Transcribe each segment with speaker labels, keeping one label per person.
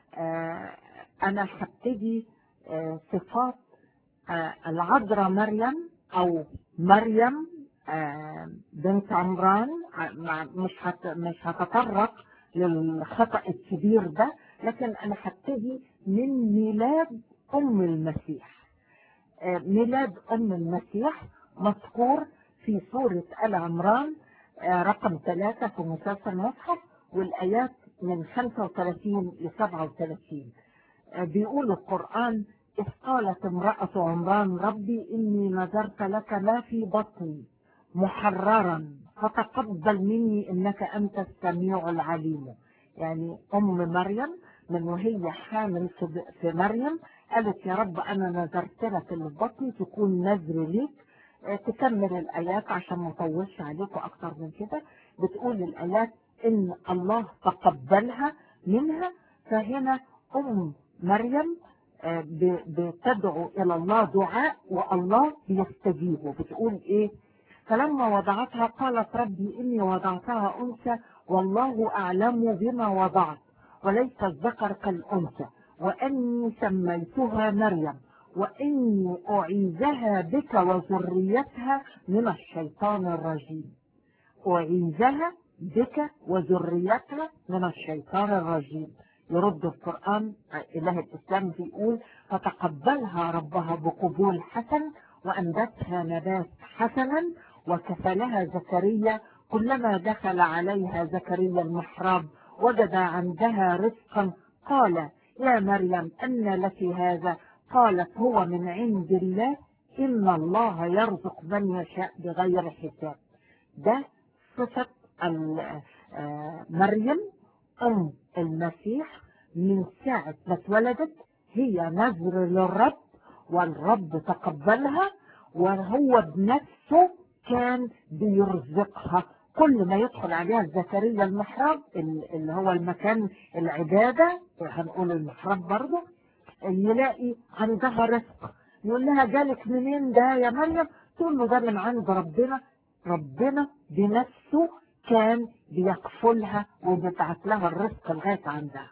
Speaker 1: أنا هبتدي صفات العذراء مريم أو مريم بنت عمران مش مش هتطرق للخطأ الكبير ده لكن أنا هبتدي من ميلاد أم المسيح ميلاد أم المسيح مذكور في سورة آل عمران رقم ثلاثة في مسلسل مصحف والآيات من 35 ل 37 بيقول القرآن إذ قالت امرأة عمران ربي إني نذرت لك ما في بطني محررا فتقبل مني إنك أنت السميع العليم يعني أم مريم من وهي حامل في مريم قالت يا رب أنا نذرت لك اللي في بطني تكون نذر ليك تكمل الآيات عشان ما اطولش عليكم أكتر من كده بتقول الآيات إن الله تقبلها منها فهنا أم مريم بتدعو إلى الله دعاء والله بيستجيبه بتقول إيه فلما وضعتها قالت ربي إني وضعتها أنثى والله أعلم بما وضعت وليس الذكر كالأنثى وأني سميتها مريم وإني أعيذها بك وذريتها من الشيطان الرجيم أعيذها بك وذريتها من الشيطان الرجيم يرد القرآن إله الإسلام بيقول فتقبلها ربها بقبول حسن وأنبتها نبات حسنا وكفلها زكريا كلما دخل عليها زكريا المحراب وجد عندها رزقا قال يا مريم أن لك هذا قالت هو من عند الله إن الله يرزق من يشاء بغير حساب ده صفة مريم أم المسيح من ساعة ما اتولدت هي نذر للرب والرب تقبلها وهو بنفسه كان بيرزقها كل ما يدخل عليها زكريا المحراب اللي هو المكان العبادة هنقول المحراب برضه يلاقي عندها رزق يقول لها جالك منين ده يا مريم تقول له ده من عند ربنا ربنا بنفسه كان بيكفلها وبيبعت لها الرزق لغاية عندها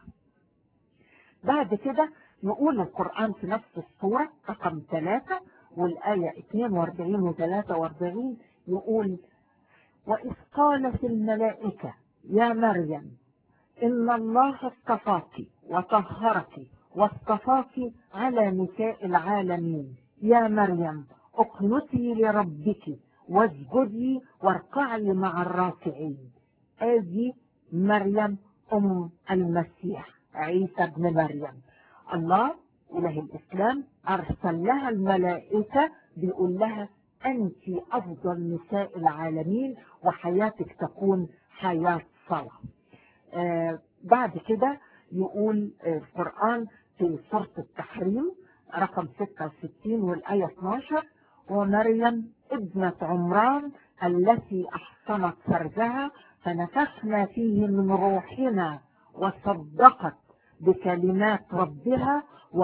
Speaker 1: بعد كده يقول القرآن في نفس السورة رقم ثلاثة والآية 42 و 43 يقول وإذ قالت الملائكة يا مريم إن الله اصطفاك وطهرك واصطفاك على نساء العالمين يا مريم اقنتي لربك واسجدي واركعي مع الراكعين ادي مريم ام المسيح عيسى بن مريم الله اله الاسلام ارسل لها الملائكه بيقول لها انت افضل نساء العالمين وحياتك تكون حياه صلاه آه بعد كده يقول القران في سوره التحريم رقم 66 والايه 12 ومريم ابنة عمران التي أحصنت فرجها فنفخنا فيه من روحنا وصدقت بكلمات ربها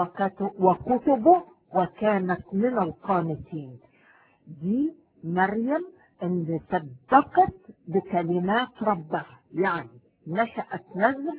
Speaker 1: وكتبه وكانت من القانتين دي مريم ان صدقت بكلمات ربها يعني نشأت نذر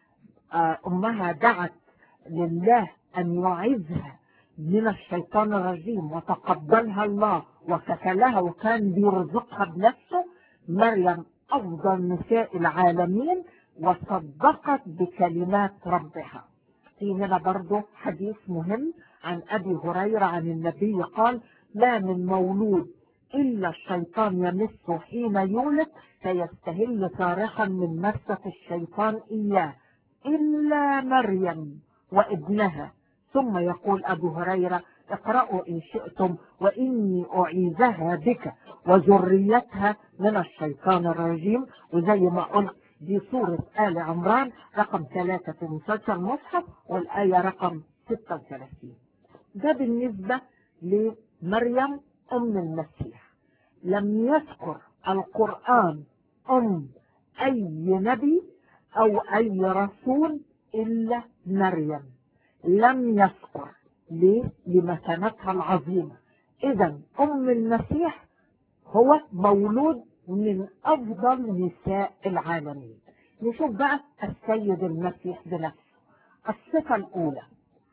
Speaker 1: امها دعت لله ان يعزها من الشيطان الرجيم وتقبلها الله وكفلها وكان بيرزقها بنفسه مريم أفضل نساء العالمين وصدقت بكلمات ربها في هنا برضه حديث مهم عن أبي هريرة عن النبي قال لا من مولود إلا الشيطان يمسه حين يولد فيستهل صارخا من مسة الشيطان إياه إلا مريم وابنها ثم يقول أبو هريرة اقرأوا إن شئتم وإني أعيذها بك وذريتها من الشيطان الرجيم وزي ما قلت دي سورة آل عمران رقم ثلاثة في مسلسل مصحف والآية رقم 36 ده بالنسبة لمريم أم المسيح لم يذكر القرآن أم أي نبي أو أي رسول إلا مريم لم يذكر ليه؟ لمكانتها العظيمة إذا أم المسيح هو مولود من أفضل نساء العالمين نشوف بقى السيد المسيح بنفسه الصفة الأولى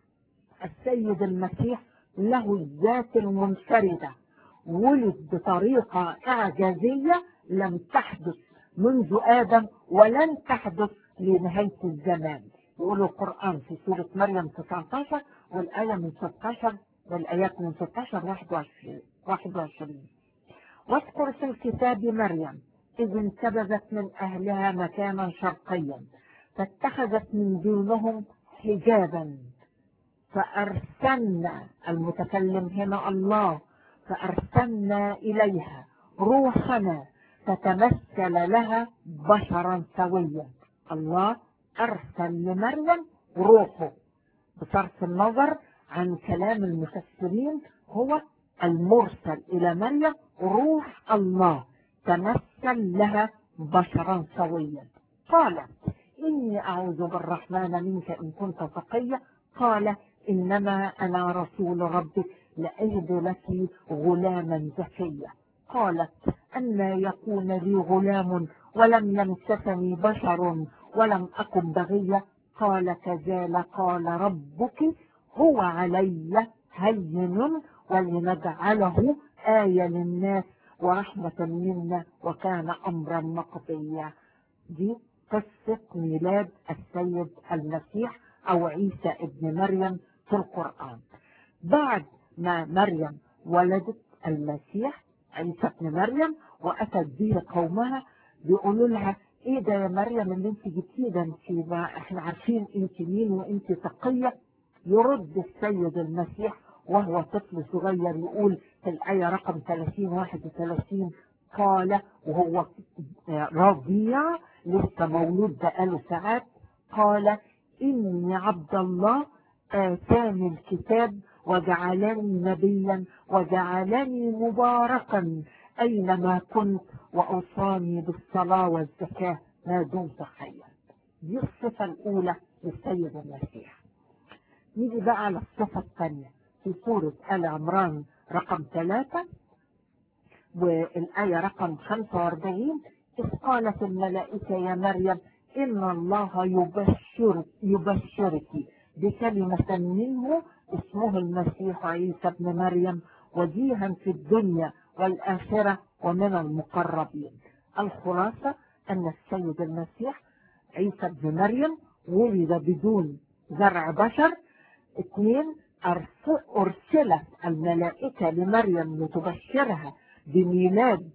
Speaker 1: السيد المسيح له الذات المنفردة ولد بطريقة إعجازية لم تحدث منذ آدم ولن تحدث لنهاية الزمان يقول القرآن في سورة مريم 19 والآية من 16 والآيات من 16 21 21 واذكر في الكتاب مريم إذ انتبذت من أهلها مكانا شرقيا فاتخذت من دونهم حجابا فأرسلنا المتكلم هنا الله فأرسلنا إليها روحنا فتمثل لها بشرا سويا الله أرسل لمريم روحه بصرف النظر عن كلام المفسرين هو المرسل إلى مريم روح الله تمثل لها بشرا سويا قالت إني أعوذ بالرحمن منك إن كنت تقيا قال إنما أنا رسول ربك لأجد لك غلاما زكيا قالت أن يكون لي غلام ولم يمسسني بشر ولم أكن بغية قال كذلك قال ربك هو علي هين ولنجعله آية للناس ورحمة منا وكان أمرا مقضيا دي قصة ميلاد السيد المسيح أو عيسى ابن مريم في القرآن بعد ما مريم ولدت المسيح عيسى ابن مريم وأتت به قومها بيقولوا لها ايه ده يا مريم اللي انت جبتيه ده انت ما احنا عارفين انت مين وانت تقية يرد السيد المسيح وهو طفل صغير يقول في الآية رقم 30 31 قال وهو رضيع لسه مولود بقاله ساعات قال إني عبد الله آتاني الكتاب وجعلني نبيا وجعلني مباركا أينما كنت وأوصاني بالصلاة والزكاة ما دمت حيا دي الصفة الأولى للسيد المسيح نيجي بقى على الصفة الثانية في سورة آل عمران رقم ثلاثة والآية رقم 45 إذ قالت الملائكة يا مريم إن الله يبشر يبشرك بكلمة منه اسمه المسيح عيسى ابن مريم وجيها في الدنيا والآخرة ومن المقربين الخلاصة أن السيد المسيح عيسى ابن مريم ولد بدون زرع بشر اثنين أرسلت الملائكة لمريم لتبشرها بميلاد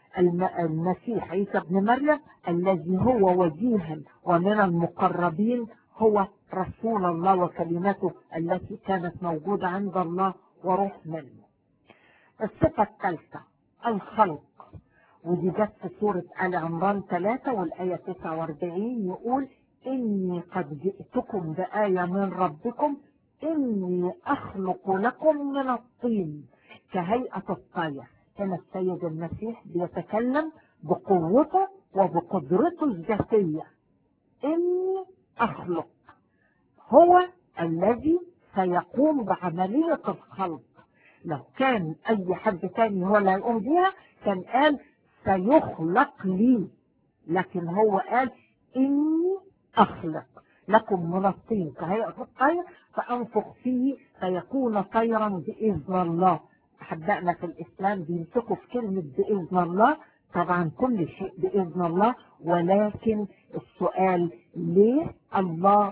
Speaker 1: المسيح عيسى ابن مريم الذي هو وجيها ومن المقربين هو رسول الله وكلمته التي كانت موجودة عند الله وروح منه الصفة الثالثة الخلق ودي جت في سورة آل عمران 3 والآية 49 يقول إني قد جئتكم بآية من ربكم إني أخلق لكم من الطين كهيئة الطير هنا السيد المسيح بيتكلم بقوته وبقدرته الذاتية إني أخلق هو الذي سيقوم بعملية الخلق لو كان أي حد تاني هو اللي هيقوم بيها كان قال سيخلق لي لكن هو قال إني أخلق لكم من الطين كهيئة الطير فأنفخ فيه فيكون طيرا بإذن الله أحبائنا في الإسلام بيمسكوا في كلمة بإذن الله طبعا كل شيء بإذن الله ولكن السؤال ليه الله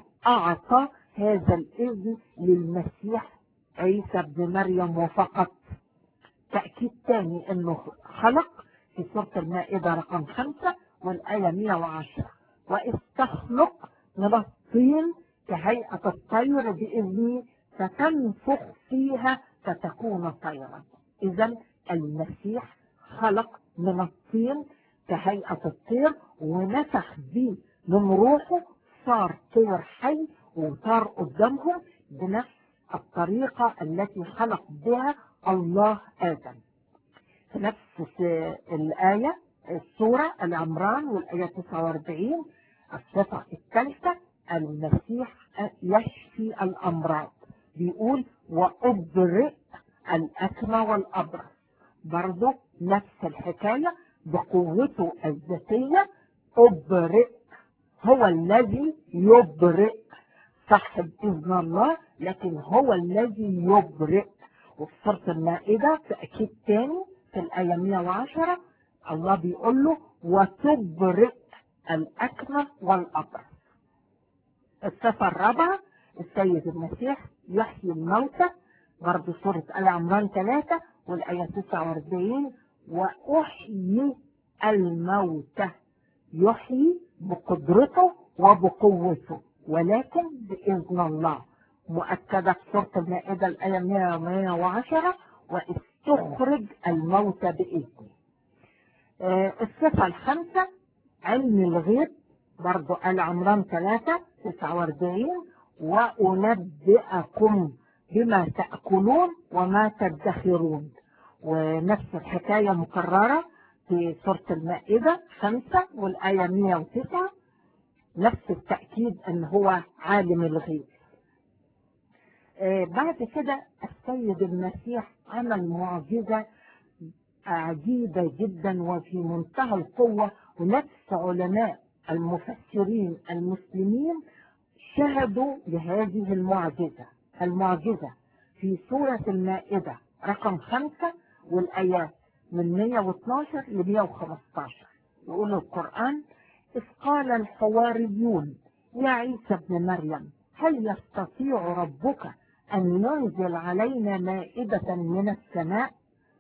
Speaker 1: أعطى هذا الإذن للمسيح عيسى ابن مريم وفقط تأكيد تاني أنه خلق في سورة المائدة رقم خمسة والآية 110 وإذ تخلق من الطين كهيئة الطير بإذني فتنفخ فيها فتكون طيرا إذا المسيح خلق من الطين كهيئة الطير ونفخ به من روحه صار طير حي وصار قدامهم بنفس الطريقة التي خلق بها الله آدم في نفس الآية السورة العمران والآية 49 الصفة الثالثة المسيح يشفي الأمراض بيقول وأبرئ الأكمى والأبرص برضه نفس الحكاية بقوته الذاتية أبرئ هو الذي يبرئ صح بإذن الله لكن هو الذي يبرئ وفي سورة المائدة تأكيد تاني في الآية 110 الله بيقول له وتبرئ الأكمة والأبرص الصفة الرابعة السيد المسيح يحيي الموتى برضه سورة آل عمران 3 والآية 49 وأحيي الموتى يحيي بقدرته وبقوته ولكن بإذن الله مؤكدة في سورة المائدة الآية 110 واستخرج الموتى بإذنه آه الصفة الخامسة علم الغيب برضو آل عمران 3 49 وأنبئكم بما تأكلون وما تدخرون ونفس الحكاية مكررة في سورة المائدة 5 والآية 109 نفس التأكيد أن هو عالم الغيب آه بعد كده السيد المسيح عمل معجزة عجيبة جدا وفي منتهى القوة ونفس علماء المفسرين المسلمين شهدوا لهذه المعجزة المعجزة في سورة المائدة رقم خمسة والآيات من 112 ل 115 يقول القرآن إذ قال الحواريون يا عيسى ابن مريم هل يستطيع ربك أن ينزل علينا مائدة من السماء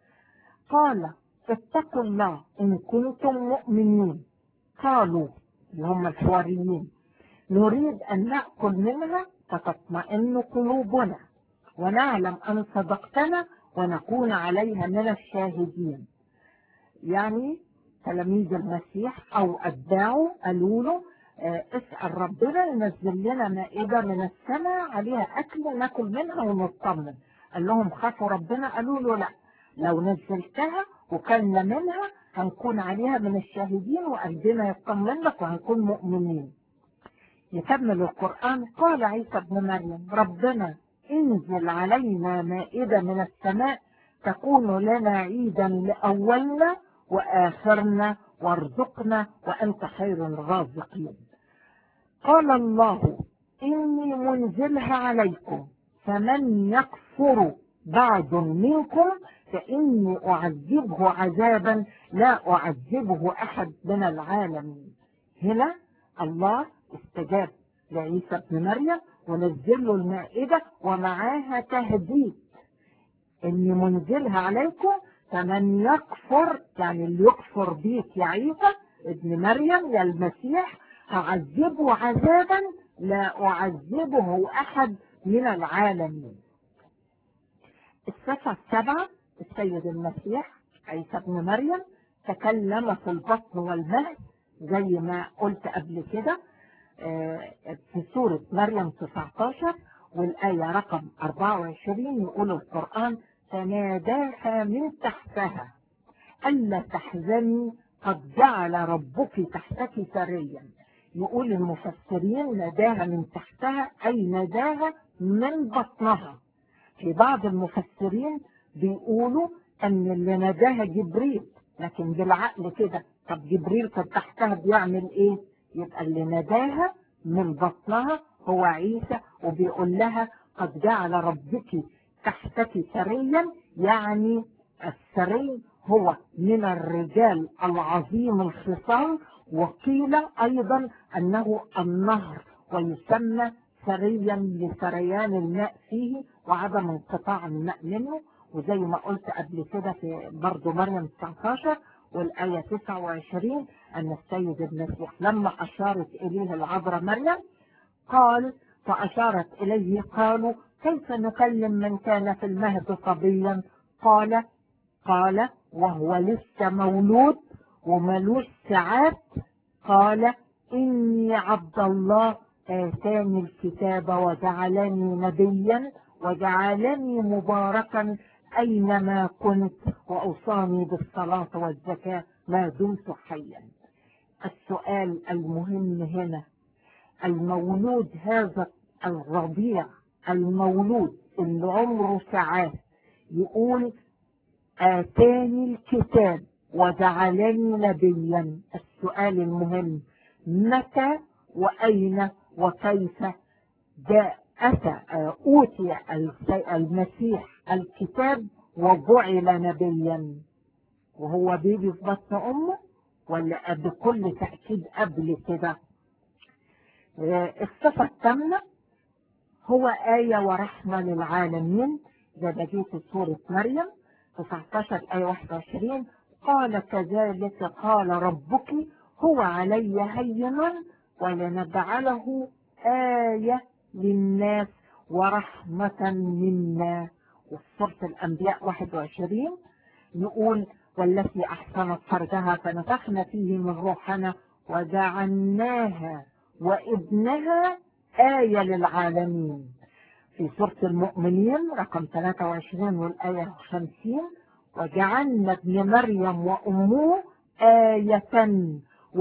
Speaker 1: قال اتقوا الله إن كنتم مؤمنين قالوا اللي هم الحواريين نريد أن نأكل منها فتطمئن قلوبنا ونعلم أن صدقتنا ونكون عليها من الشاهدين يعني تلاميذ المسيح أو أتباعه قالوا له اه اسأل ربنا ينزل لنا مائدة من السماء عليها أكل ناكل منها ونطمن قال لهم خافوا ربنا قالوا له لا لو نزلتها وكلنا منها هنكون عليها من الشاهدين وقلبنا يطمن لك وهنكون مؤمنين يكمل القرآن قال عيسى ابن مريم ربنا انزل علينا مائدة من السماء تكون لنا عيدا لأولنا وآخرنا وارزقنا وأنت خير الرازقين قال الله إني منزلها عليكم فمن يكفر بعد منكم فإني أعذبه عذابا لا أعذبه أحد من العالمين هنا الله استجاب لعيسى ابن مريم ونزل له المائدة ومعاها تهديد إني منزلها عليكم فمن يكفر يعني اللي يكفر بيك يا عيسى ابن مريم يا المسيح هعذبه عذابا لا أعذبه أحد من العالمين الصفة السبعة السيد المسيح عيسى ابن مريم تكلم في البطن والمهد زي ما قلت قبل كده في سورة مريم 19 والآية رقم 24 يقول القرآن فناداها من تحتها ألا تحزني قد جعل ربك تحتك سريا يقول المفسرين ناداها من تحتها أي ناداها من بطنها في بعض المفسرين بيقولوا أن اللي ناداها جبريل لكن بالعقل كده طب جبريل كان تحتها بيعمل إيه؟ يبقى اللي ناداها من بطنها هو عيسى وبيقول لها قد جعل ربك تحتك سريا يعني السري هو من الرجال العظيم الخصام وقيل أيضا أنه النهر ويسمى سريا لسريان الماء فيه وعدم انقطاع الماء منه وزي ما قلت قبل كده في برضه مريم 19 والآية 29 أن السيد المسيح لما أشارت إليه العذراء مريم قال فأشارت إليه قالوا كيف نكلم من كان في المهد صبيا قال قال وهو لسه مولود وملوش ساعات قال إني عبد الله آتاني الكتاب وجعلني نبيا وجعلني مباركا أينما كنت وأوصاني بالصلاة والزكاة ما دمت حيا السؤال المهم هنا المولود هذا الرضيع المولود اللي عمره ساعات يقول آتاني الكتاب وجعلني نبيا السؤال المهم متى وأين وكيف جاء أتى آه، أوتي المسيح الكتاب وجعل نبيا وهو بيبي في بطن أمه ولا بكل تأكيد قبل كده آه، الصفة الثامنة هو آية ورحمة للعالمين ده بجيت في سورة مريم 19 آية 21 قال كذلك قال ربك هو علي هين ولنجعله آية للناس ورحمة منا وفي سورة الأنبياء 21 يقول والتي أحسنت فرجها فنفخنا فيه من روحنا وجعلناها وابنها آية للعالمين في سورة المؤمنين رقم 23 والآية 50 وجعلنا ابن مريم وأمه آية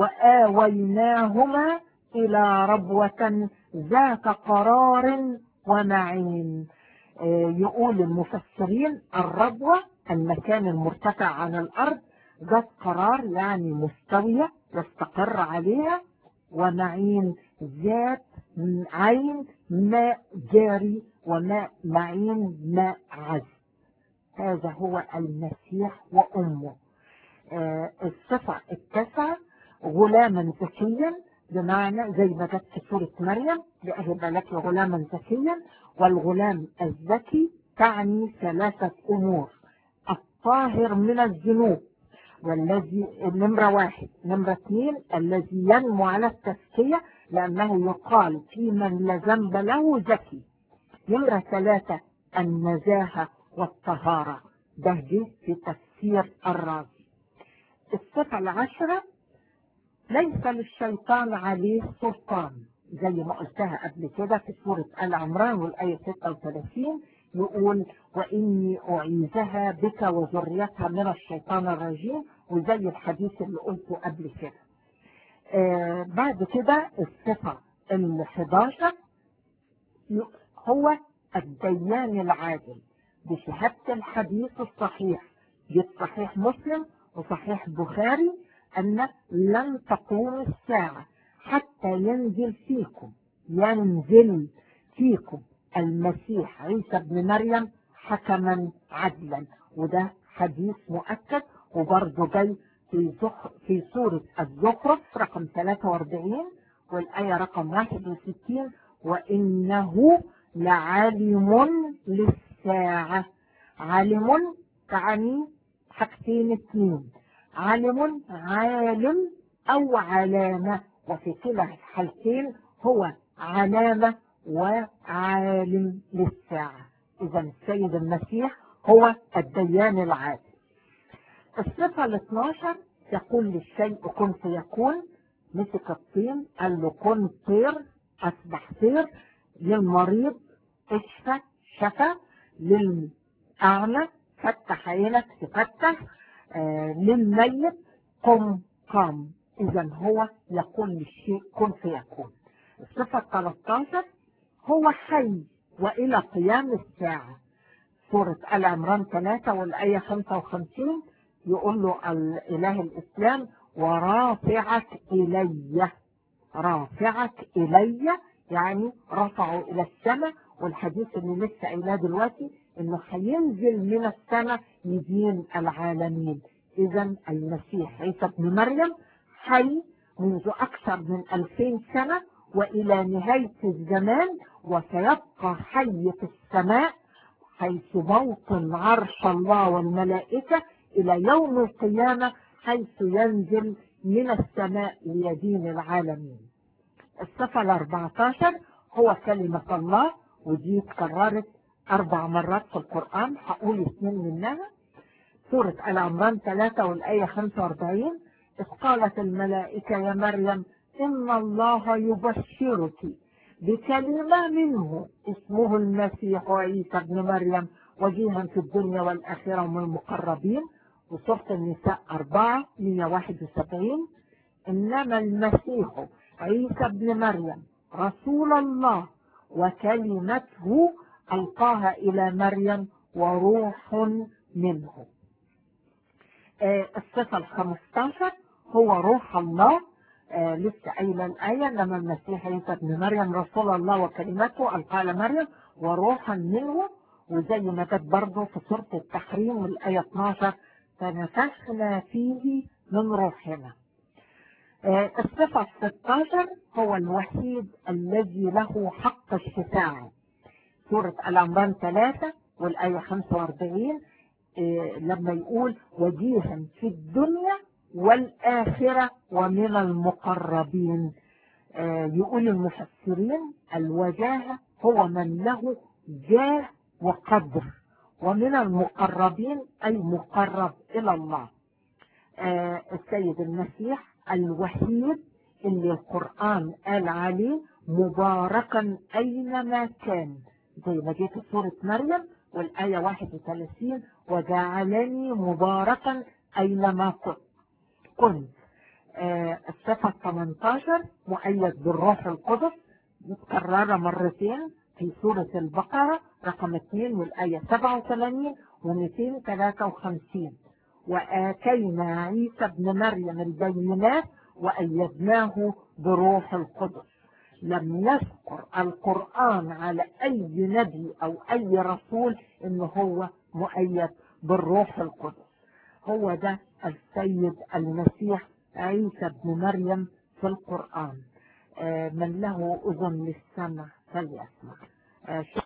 Speaker 1: وآويناهما إلى ربوة ذات قرار ومعين آه، يقول المفسرين الربوة المكان المرتفع عن الأرض ذات قرار يعني مستوية يستقر عليها ومعين ذات عين ماء جاري وماء معين ماء عذب هذا هو المسيح وأمه آه الصفة التاسعة غلاما ذكيا بمعنى زي ما جت في سورة مريم لأهب لك غلاما ذكيا والغلام الذكي تعني ثلاثة أمور الطاهر من الذنوب والذي نمرة واحد نمرة اثنين الذي ينمو على التزكية لأنه يقال في من لا ذنب له ذكي نمرة ثلاثة النزاهة والطهارة ده دي في تفسير الرازي الصفة العشرة ليس للشيطان عليه سلطان زي ما قلتها قبل كده في سورة آل عمران والآية 36 يقول وإني أعيذها بك وذريتها من الشيطان الرجيم وزي الحديث اللي قلته قبل كده آه بعد كده الصفة ال 11 هو الديان العادل بشهادة الحديث الصحيح صحيح مسلم وصحيح بخاري أن لن تقوم الساعة حتى ينزل فيكم ينزل فيكم المسيح عيسى بن مريم حكما عدلا وده حديث مؤكد وبرضه جاي في زخ... في سورة الزخرف رقم 43 والآية رقم 61 وإنه لعالم للساعة عالم تعني حاجتين اثنين عالم عالم أو علامة وفي كلا الحالتين هو علامة وعالم للساعة إذا السيد المسيح هو الديان العادل الصفة ال 12 يقول للشيء كن فيكون مسك الطين قال له كن طير أصبح طير للمريض اشفى شفى للأعمى فتح عينك تفتح آه للميت قم قام إذا هو يقول للشيء كن فيكون الصفة 13 هو حي وإلى قيام الساعة سورة آل عمران 3 والآية 55 يقول له الإله الإسلام ورافعك إلي رافعك إلي يعني رفعه إلى السماء والحديث اللي لسه قايلاه دلوقتي إنه هينزل من السماء يدين العالمين إذا المسيح عيسى ابن مريم حي منذ أكثر من ألفين سنة وإلى نهاية الزمان وسيبقى حي في السماء حيث موطن عرش الله والملائكة إلى يوم القيامة حيث ينزل من السماء ليدين العالمين الصفة ال 14 هو كلمة الله ودي اتكررت أربع مرات في القرآن هقول اثنين منها سورة آل عمران 3 والآية 45 إذ قالت الملائكة يا مريم إن الله يبشرك بكلمة منه اسمه المسيح عيسى ابن مريم وجيها في الدنيا والآخرة ومن المقربين وسورة النساء 4 171 إنما المسيح عيسى ابن مريم رسول الله وكلمته ألقاها إلى مريم وروح منه آه الصفة الخمستاشر هو روح الله آه لسه قايله الآية لما المسيح عيسى ابن مريم رسول الله وكلمته ألقى على مريم وروحا منه وزي ما كانت برضه في سورة التحريم الآية 12 فنفخنا فيه من روحنا آه الصفة 16 هو الوحيد الذي له حق الشفاعة سورة العمران 3 والآية 45 آه لما يقول وجيها في الدنيا والآخرة ومن المقربين آه يقول المفسرين الوجاهة هو من له جاه وقدر ومن المقربين أي مقرب إلى الله آه السيد المسيح الوحيد اللي القرآن قال عليه مباركا أينما كان زي ما جيت في سورة مريم والآية 31 وجعلني مباركا أينما كنت كنت آه الصفة 18 مؤيد بالروح القدس متكررة مرتين في سورة البقرة رقم 2 والآية 87 و253 وآتينا عيسى ابن مريم البينات وأيدناه بروح القدس لم يذكر القرآن على أي نبي أو أي رسول إن هو مؤيد بالروح القدس هو ده السيد المسيح عيسى ابن مريم في القرآن من له أذن للسمع فليسمع